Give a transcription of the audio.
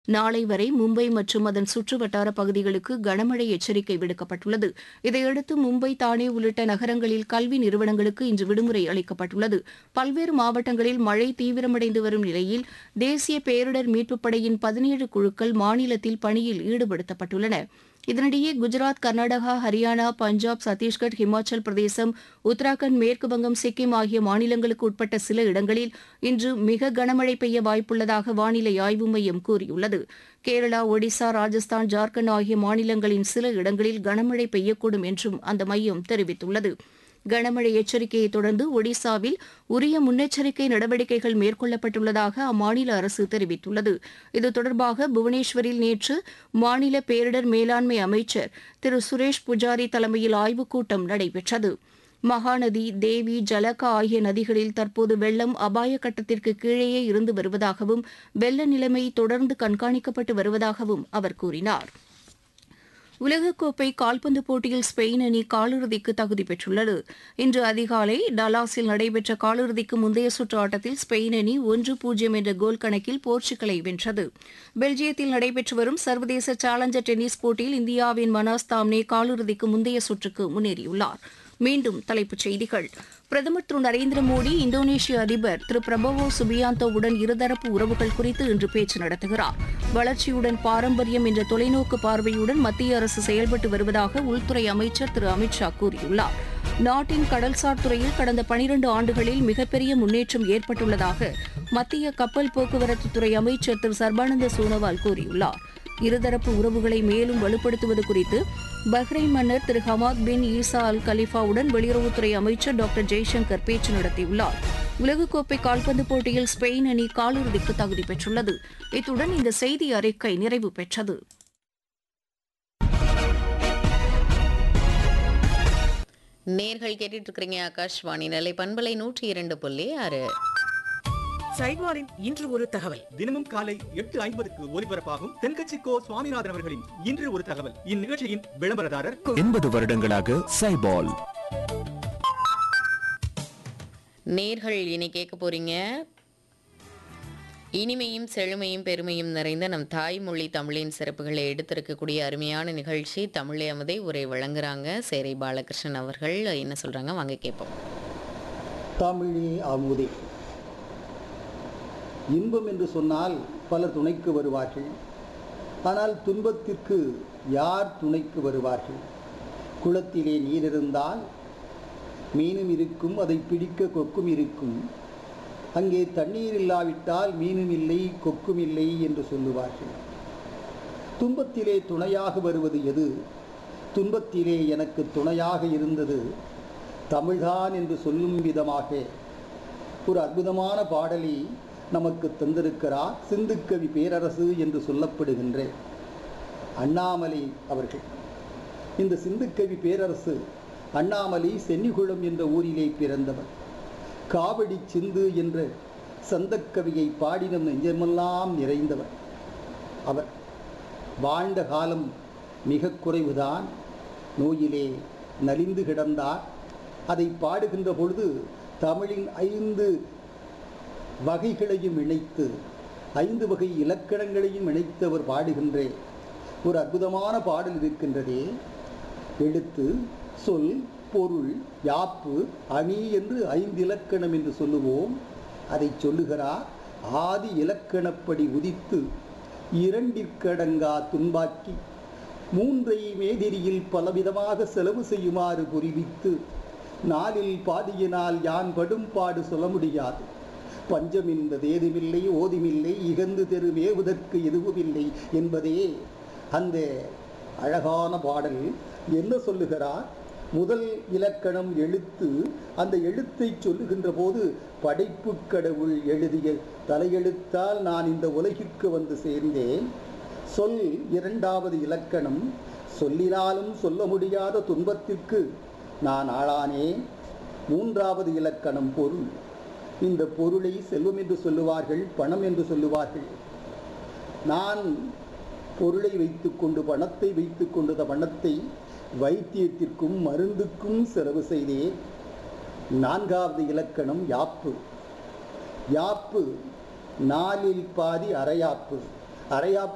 நாளை வரை மும்பை மற்றும் அதன் சுற்றுவட்டார பகுதிகளுக்கு கனமழை எச்சரிக்கை விடுக்கப்பட்டுள்ளது இதையடுத்து மும்பை தானே உள்ளிட்ட நகரங்களில் கல்வி நிறுவனங்களுக்கு இன்று விடுமுறை அளிக்கப்பட்டுள்ளது பல்வேறு மாவட்டங்களில் மழை தீவிரமடைந்து வரும் நிலையில் தேசிய பேரிடர் மீட்புப் படையின் பதினேழு குழுக்கள் மாநிலத்தில் பணியில் ஈடுபடுத்தப்பட்டுள்ளன இதனிடையே குஜராத் கர்நாடகா ஹரியானா பஞ்சாப் சத்தீஸ்கர் ஹிமாச்சல் பிரதேசம் உத்தராகண்ட் மேற்கு வங்கம் சிக்கிம் ஆகிய மாநிலங்களுக்கு உட்பட்ட சில இடங்களில் இன்று மிக கனமழை பெய்ய வாய்ப்புள்ளதாக வானிலை ஆய்வு மையம் கூறியுள்ளது கேரளா ஒடிசா ராஜஸ்தான் ஜார்க்கண்ட் ஆகிய மாநிலங்களின் சில இடங்களில் கனமழை பெய்யக்கூடும் என்றும் அந்த மையம் தெரிவித்துள்ளது கனமழை எச்சரிக்கையை தொடர்ந்து ஒடிசாவில் உரிய முன்னெச்சரிக்கை நடவடிக்கைகள் மேற்கொள்ளப்பட்டுள்ளதாக அம்மாநில அரசு தெரிவித்துள்ளது இது தொடர்பாக புவனேஸ்வரில் நேற்று மாநில பேரிடர் மேலாண்மை அமைச்சர் திரு சுரேஷ் புஜாரி தலைமையில் ஆய்வுக் கூட்டம் நடைபெற்றது மகாநதி தேவி ஜலகா ஆகிய நதிகளில் தற்போது வெள்ளம் அபாய கட்டத்திற்கு கீழேயே இருந்து வருவதாகவும் வெள்ள நிலைமை தொடர்ந்து கண்காணிக்கப்பட்டு வருவதாகவும் அவர் கூறினார் உலகக்கோப்பை கால்பந்து போட்டியில் ஸ்பெயின் அணி காலிறுதிக்கு தகுதி பெற்றுள்ளது இன்று அதிகாலை டலாஸில் நடைபெற்ற காலிறுதிக்கு முந்தைய சுற்று ஆட்டத்தில் ஸ்பெயின் அணி ஒன்று பூஜ்ஜியம் என்ற கோல் கணக்கில் போர்ச்சுகலை வென்றது பெல்ஜியத்தில் நடைபெற்று வரும் சர்வதேச சேலஞ்சர் டென்னிஸ் போட்டியில் இந்தியாவின் மனாஸ் தாம்னே காலிறுதிக்கு முந்தைய சுற்றுக்கு முன்னேறியுள்ளார் மீண்டும் தலைப்புச் செய்திகள் பிரதமர் திரு நரேந்திர மோடி இந்தோனேஷிய அதிபர் திரு பிரபவோ சுபியாந்தோவுடன் இருதரப்பு உறவுகள் குறித்து இன்று பேச்சு நடத்துகிறார் வளர்ச்சியுடன் பாரம்பரியம் என்ற தொலைநோக்கு பார்வையுடன் மத்திய அரசு செயல்பட்டு வருவதாக உள்துறை அமைச்சர் திரு அமித்ஷா கூறியுள்ளார் நாட்டின் கடல்சார் துறையில் கடந்த பனிரண்டு ஆண்டுகளில் மிகப்பெரிய முன்னேற்றம் ஏற்பட்டுள்ளதாக மத்திய கப்பல் போக்குவரத்து துறை அமைச்சர் திரு சர்பானந்த சோனோவால் கூறியுள்ளார் இருதரப்பு உறவுகளை மேலும் வலுப்படுத்துவது குறித்து பஹ்ரைன் மன்னர் திரு ஹமாத் பின் ஈசா அல் கலிஃபாவுடன் வெளியுறவுத்துறை அமைச்சர் டாக்டர் ஜெய்சங்கர் பேச்சு நடத்தியுள்ளார் உலகக்கோப்பை கால்பந்து போட்டியில் ஸ்பெயின் அணி காலிறுதிக்கு தகுதி பெற்றுள்ளது இத்துடன் இந்த செய்தி அறிக்கை நிறைவு பெற்றது நேர்கள் கேட்டுட்டு இருக்கிறீங்க ஆகாஷ்வாணி நிலை பண்பலை நூற்றி இரண்டு புள்ளி ஆறு சைட்வாரின் இன்று ஒரு தகவல் தினமும் காலை எட்டு ஐம்பதுக்கு ஒலிபரப்பாகும் தென்கட்சி கோ சுவாமிநாதன் அவர்களின் இன்று ஒரு தகவல் இந்நிகழ்ச்சியின் விளம்பரதாரர் எண்பது வருடங்களாக சைபால் நேர்கள் இனி கேட்க போறீங்க இனிமையும் செழுமையும் பெருமையும் நிறைந்த நம் தாய்மொழி தமிழின் சிறப்புகளை எடுத்திருக்கக்கூடிய அருமையான நிகழ்ச்சி தமிழே அமுதை உரை வழங்குறாங்க சேரை பாலகிருஷ்ணன் அவர்கள் என்ன சொல்றாங்க வாங்க கேட்போம் தமிழே அமுதே இன்பம் என்று சொன்னால் பலர் துணைக்கு வருவார்கள் ஆனால் துன்பத்திற்கு யார் துணைக்கு வருவார்கள் குளத்திலே நீர் இருந்தால் மீனும் இருக்கும் அதை பிடிக்க கொக்கும் இருக்கும் அங்கே தண்ணீர் இல்லாவிட்டால் மீனும் இல்லை கொக்கும் இல்லை என்று சொல்லுவார்கள் துன்பத்திலே துணையாக வருவது எது துன்பத்திலே எனக்கு துணையாக இருந்தது தமிழ்தான் என்று சொல்லும் விதமாக ஒரு அற்புதமான பாடலை நமக்கு தந்திருக்கிறார் சிந்துக்கவி பேரரசு என்று சொல்லப்படுகின்ற அண்ணாமலை அவர்கள் இந்த சிந்துக்கவி பேரரசு அண்ணாமலை சென்னிகுளம் என்ற ஊரிலே பிறந்தவர் காவடி சிந்து என்ற சந்தக்கவியை பாடின நெஞ்சமெல்லாம் நிறைந்தவர் அவர் வாழ்ந்த காலம் மிக குறைவுதான் நோயிலே நலிந்து கிடந்தார் அதை பாடுகின்ற பொழுது தமிழின் ஐந்து வகைகளையும் இணைத்து ஐந்து வகை இலக்கணங்களையும் இணைத்து அவர் பாடுகின்ற ஒரு அற்புதமான பாடல் இருக்கின்றதே எழுத்து சொல் பொருள் யாப்பு அணி என்று ஐந்து இலக்கணம் என்று சொல்லுவோம் அதை சொல்லுகிறார் ஆதி இலக்கணப்படி உதித்து இரண்டிற்கடங்கா துன்பாக்கி மூன்றை மேதிரியில் பலவிதமாக செலவு செய்யுமாறு புரிவித்து நாளில் பாதியினால் யான் படும் பாடு சொல்ல முடியாது பஞ்சம் என்பது ஏதுமில்லை ஓதுமில்லை இகந்து தெரு மேவுதற்கு எதுவுமில்லை என்பதே அந்த அழகான பாடல் என்ன சொல்லுகிறார் முதல் இலக்கணம் எழுத்து அந்த எழுத்தை சொல்லுகின்ற போது படைப்பு கடவுள் எழுதிய தலையெழுத்தால் நான் இந்த உலகிற்கு வந்து சேர்ந்தேன் சொல் இரண்டாவது இலக்கணம் சொல்லினாலும் சொல்ல முடியாத துன்பத்திற்கு நான் ஆளானேன் மூன்றாவது இலக்கணம் பொருள் இந்த பொருளை செல்வம் என்று சொல்லுவார்கள் பணம் என்று சொல்லுவார்கள் நான் பொருளை வைத்துக்கொண்டு பணத்தை வைத்துக்கொண்டு அந்த பணத்தை வைத்தியத்திற்கும் மருந்துக்கும் செலவு செய்தேன் நான்காவது இலக்கணம் யாப்பு யாப்பு நாலில் பாதி அரையாப்பு அரையாப்பு